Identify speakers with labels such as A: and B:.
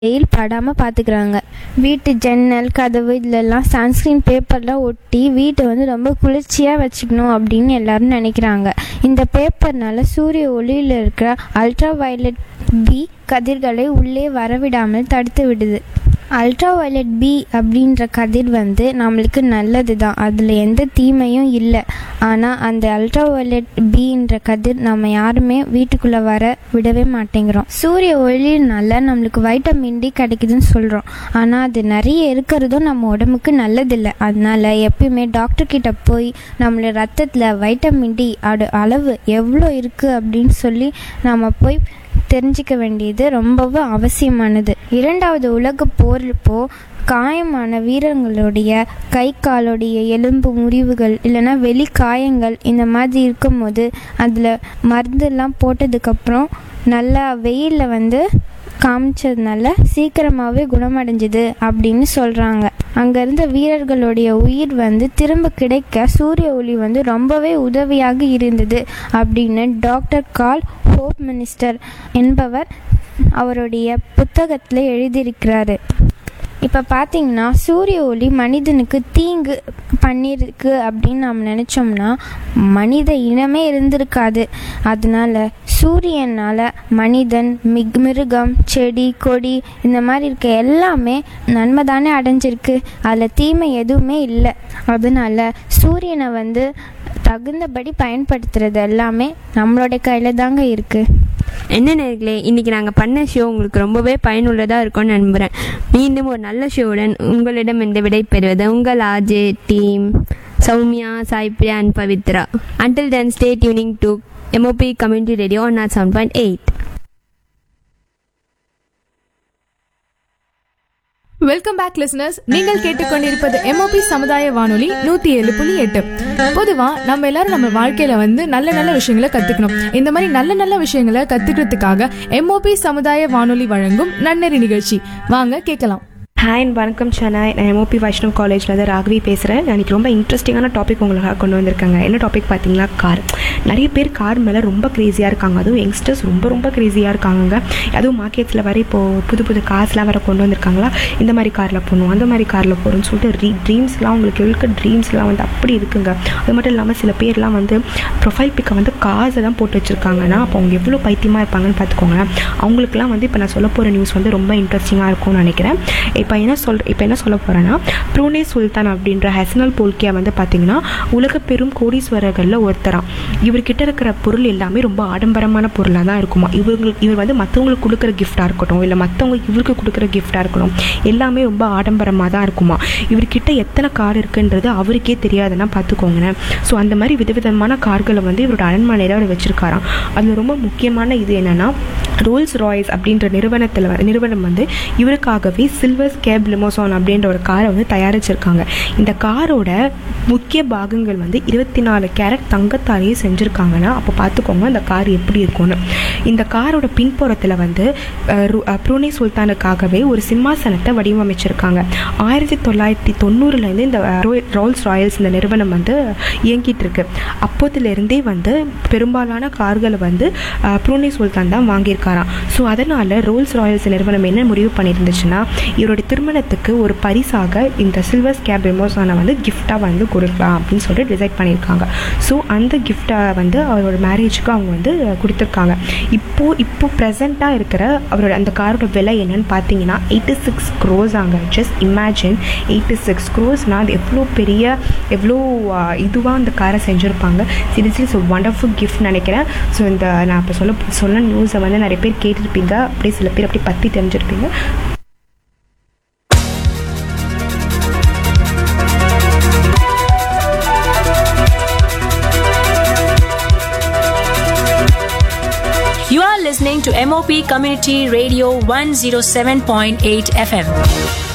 A: வெயில் படாமல் பார்த்துக்கிறாங்க வீட்டு ஜன்னல் கதவு இதுலெல்லாம் சன்ஸ்க்ரீன் பேப்பர்லாம் ஒட்டி வீட்டை வந்து ரொம்ப குளிர்ச்சியாக வச்சுக்கணும் அப்படின்னு எல்லாரும் நினைக்கிறாங்க இந்த பேப்பர்னால சூரிய ஒளியில் இருக்கிற அல்ட்ரா வயலட் பி கதிர்களை உள்ளே வரவிடாமல் தடுத்து விடுது அல்ட்ரா வயலட் பி அப்படின்ற கதிர் வந்து நம்மளுக்கு நல்லது தான் அதில் எந்த தீமையும் இல்லை ஆனால் அந்த அல்ட்ரா வயலட் பின்ற கதிர் நம்ம யாருமே வீட்டுக்குள்ளே வர விடவே மாட்டேங்கிறோம் சூரிய ஒளியினால நம்மளுக்கு வைட்டமின் டி கிடைக்குதுன்னு சொல்கிறோம் ஆனால் அது நிறைய இருக்கிறதும் நம்ம உடம்புக்கு நல்லதில்லை அதனால எப்பயுமே டாக்டர் கிட்ட போய் நம்மளோட ரத்தத்தில் வைட்டமின் டி அடு அளவு எவ்வளோ இருக்குது அப்படின்னு சொல்லி நம்ம போய் தெரிஞ்சிக்க வேண்டியது ரொம்பவும் அவசியமானது இரண்டாவது உலக போரிப்போ காயமான வீரர்களுடைய கை காலுடைய எலும்பு முறிவுகள் இல்லைன்னா வெளி காயங்கள் இந்த மாதிரி இருக்கும்போது அதில் மருந்தெல்லாம் போட்டதுக்கப்புறம் நல்லா வெயிலில் வந்து காமிச்சதுனால சீக்கிரமாகவே குணமடைஞ்சுது அப்படின்னு சொல்கிறாங்க அங்கே இருந்த வீரர்களுடைய உயிர் வந்து திரும்ப கிடைக்க சூரிய ஒளி வந்து ரொம்பவே உதவியாக இருந்தது அப்படின்னு டாக்டர் கால் ஹோப் மினிஸ்டர் என்பவர் அவருடைய புத்தகத்தில் எழுதியிருக்கிறாரு இப்போ பார்த்தீங்கன்னா சூரிய ஒளி மனிதனுக்கு தீங்கு பண்ணியிருக்கு அப்படின்னு நாம் நினச்சோம்னா மனித இனமே இருந்திருக்காது அதனால சூரியனால் மனிதன் மிக் மிருகம் செடி கொடி இந்த மாதிரி இருக்க எல்லாமே நன்மை தானே அடைஞ்சிருக்கு அதில் தீமை எதுவுமே இல்லை அதனால சூரியனை வந்து தகுந்தபடி பயன்படுத்துறது எல்லாமே நம்மளோட கையில் தாங்க இருக்குது
B: என்ன நேர்களே இன்னைக்கு நாங்கள் பண்ண ஷோ உங்களுக்கு ரொம்பவே பயனுள்ளதாக இருக்கும்னு நம்புகிறேன் மீண்டும் ஒரு நல்ல ஷோவுடன் உங்களிடம் இந்த விடை பெறுவது உங்கள் RJ team Soumya Saipriya and Pavithra until then stay tuning to MOP community radio one nought seven point eight
C: welcome back listeners நீங்கள் கேட்டுக்கொண்டிருப்பது எம்ஓபி சமுதாய வானொலி நூத்தி ஏழு புள்ளி எட்டு பொதுவா நம்ம எல்லாரும் நம்ம வாழ்க்கையில வந்து நல்ல நல்ல விஷயங்களை கத்துக்கணும் இந்த மாதிரி நல்ல நல்ல விஷயங்களை கத்துக்கிறதுக்காக எம்ஓபி சமுதாய வானொலி வழங்கும் நன்னெறி நிகழ்ச்சி வாங்க கேட்கலாம்
D: ஹாய் அண்ட் வணக்கம் சென்னை நான் எம்ஓபி வைஷ்ணவ் காலேஜ்லேருந்து ராகவி பேசுகிறேன் எனக்கு ரொம்ப இன்ட்ரெஸ்டிங்கான டாபிக் உங்களுக்காக கொண்டு வந்திருக்காங்க என்ன டாபிக் பார்த்தீங்கன்னா கார் நிறைய பேர் கார் மேலே ரொம்ப க்ரேஸியாக இருக்காங்க அதுவும் யங்ஸ்டர்ஸ் ரொம்ப ரொம்ப க்ரேஸியாக இருக்காங்க அதுவும் மார்க்கெட்ஸில் வர இப்போது புது புது கார்ஸ்லாம் வர கொண்டு வந்திருக்காங்களா இந்த மாதிரி காரில் போகணும் அந்த மாதிரி காரில் போகணும்னு சொல்லிட்டு ரீ ட்ரீம்ஸ்லாம் உங்களுக்கு இருக்க ட்ரீம்ஸ்லாம் வந்து அப்படி இருக்குங்க அது மட்டும் இல்லாமல் சில பேர்லாம் வந்து ப்ரொஃபைல் பிக்கை வந்து காசை தான் போட்டு வச்சுருக்காங்கன்னா அப்போ அவங்க எவ்வளோ பைத்தியமாக இருப்பாங்கன்னு பார்த்துக்கோங்களேன் அவங்களுக்குலாம் வந்து இப்போ நான் சொல்ல போகிற நியூஸ் வந்து ரொம்ப இன்ட்ரெஸ்டிங்காக இருக்கும்னு நினைக்கிறேன் இப்போ என்ன சொல் இப்போ என்ன சொல்ல போகிறேன்னா ப்ரூனே சுல்தான் அப்படின்ற ஹெசனல் போல்கியா வந்து பார்த்திங்கன்னா உலக பெரும் கோடீஸ்வரர்களில் ஒருத்தராம் இவர்கிட்ட இருக்கிற பொருள் எல்லாமே ரொம்ப ஆடம்பரமான பொருளாக தான் இருக்குமா இவங்களுக்கு இவர் வந்து மற்றவங்களுக்கு கொடுக்குற கிஃப்டாக இருக்கட்டும் இல்லை மற்றவங்க இவருக்கு கொடுக்குற கிஃப்டாக இருக்கட்டும் எல்லாமே ரொம்ப ஆடம்பரமாக தான் இருக்குமா இவர்கிட்ட எத்தனை கார் இருக்குன்றது அவருக்கே தெரியாதுன்னா பார்த்துக்கோங்களேன் ஸோ அந்த மாதிரி விதவிதமான கார்களை வந்து இவரோட அரண்மனையில் அவர் வச்சுருக்காராம் அதில் ரொம்ப முக்கியமான இது என்னென்னா ரோல்ஸ் ராய்ஸ் அப்படின்ற நிறுவனத்தில் வ- நிறுவனம் வந்து இவருக்காகவே சில்வர் கேப் லிமோசான் அப்படின்ற ஒரு காரை வந்து தயாரிச்சிருக்காங்க இந்த காரோட முக்கிய பாகங்கள் வந்து இருபத்தி நாலு கேரட் தங்கத்தாலேயே செஞ்சுருக்காங்கன்னா அப்போ பார்த்துக்கோங்க அந்த கார் எப்படி இருக்கும்னு இந்த காரோட பின்புறத்தில் வந்து அஹ், ரு- அஹ், ப்ரூனே சுல்தானுக்காகவே ஒரு சிம்மாசனத்தை வடிவமைச்சிருக்காங்க ஆயிரத்தி தொள்ளாயிரத்தி தொண்ணூறுலேருந்து இந்த அஹ், ரோ- ரோல்ஸ் ராயல்ஸ் இந்த நிறுவனம் வந்து இயங்கிட்டு இருக்கு அப்போதுலேருந்தே வந்து பெரும்பாலான கார்களை வந்து அஹ், ப்ரூனே சுல்தான் தான் வாங்கியிருக்காராம் ஸோ அதனால் ரோல்ஸ் ராயல்ஸ் நிறுவனம் என்ன முடிவு பண்ணியிருந்துச்சுன்னா இவருடைய திருமணத்துக்கு ஒரு பரிசாக இந்த சில்வர் கேப் ரிமோசானை வந்து கிஃப்டாக வந்து கொடுக்கலாம் அப்படின்னு சொல்லிட்டு டிசைட் பண்ணியிருக்காங்க ஸோ அந்த கிஃப்ட்டை வந்து அவரோட மேரேஜுக்கு அவங்க வந்து கொடுத்துருக்காங்க இப்போது இப்போ ப்ரெசண்ட்டாக இருக்கிற அவரோட அந்த காரோட விலை என்னன்னு பார்த்தீங்கன்னா எயிட்டி சிக்ஸ் க்ரோஸ் ஆங்க ஜஸ்ட் இமேஜின் எயிட்டி சிக்ஸ் க்ரோஸ்னால் அது எவ்வளோ பெரிய எவ்வளோ இதுவாக அந்த காரை செஞ்சுருப்பாங்க இட்ஸ் இஸ் ஒண்டர்ஃபுல் கிஃப்ட் நினைக்கிறேன் ஸோ இந்த நான் இப்போ சொல்ல சொன்ன நியூஸை வந்து நிறைய பேர் கேட்டிருப்பீங்க அப்படியே சில பேர் அப்படி பற்றி தெரிஞ்சிருப்பீங்க
E: You are listening to MOP Community Radio 107.8 FM.